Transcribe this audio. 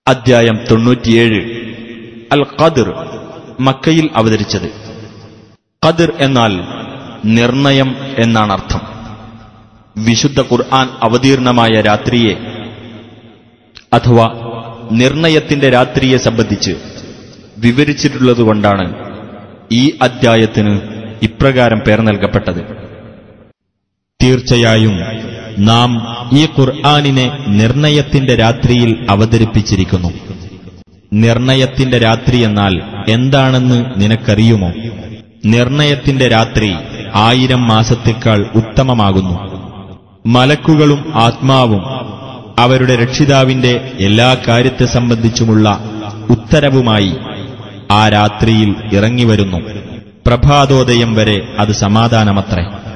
അധ്യായം തൊണ്ണൂറ്റിയേഴ് അൽ ഖദർ മക്കയിൽ അവതരിച്ചത് ഖദർ എന്നാൽ നിർണയം എന്നാണ് അർത്ഥം വിശുദ്ധ ഖുർആൻ അവതീർണമായ രാത്രിയെ അഥവാ നിർണയത്തിന്റെ രാത്രിയെ സംബന്ധിച്ച് വിവരിച്ചിട്ടുള്ളതുകൊണ്ടാണ് ഈ അദ്ധ്യായത്തിന് ഇപ്രകാരം പേർ നൽകപ്പെട്ടത് തീർച്ചയായും നാം ഈ ഖുർആാനിനെ നിർണയത്തിന്റെ രാത്രിയിൽ അവതരിപ്പിച്ചിരിക്കുന്നു നിർണയത്തിന്റെ രാത്രി എന്നാൽ എന്താണെന്ന് നിനക്കറിയുമോ നിർണയത്തിന്റെ രാത്രി ആയിരം മാസത്തേക്കാൾ ഉത്തമമാകുന്നു മലക്കുകളും ആത്മാവും അവരുടെ രക്ഷിതാവിന്റെ എല്ലാ കാര്യത്തെ സംബന്ധിച്ചുമുള്ള ഉത്തരവുമായി ആ രാത്രിയിൽ ഇറങ്ങിവരുന്നു പ്രഭാതോദയം വരെ അത് സമാധാനമത്രേ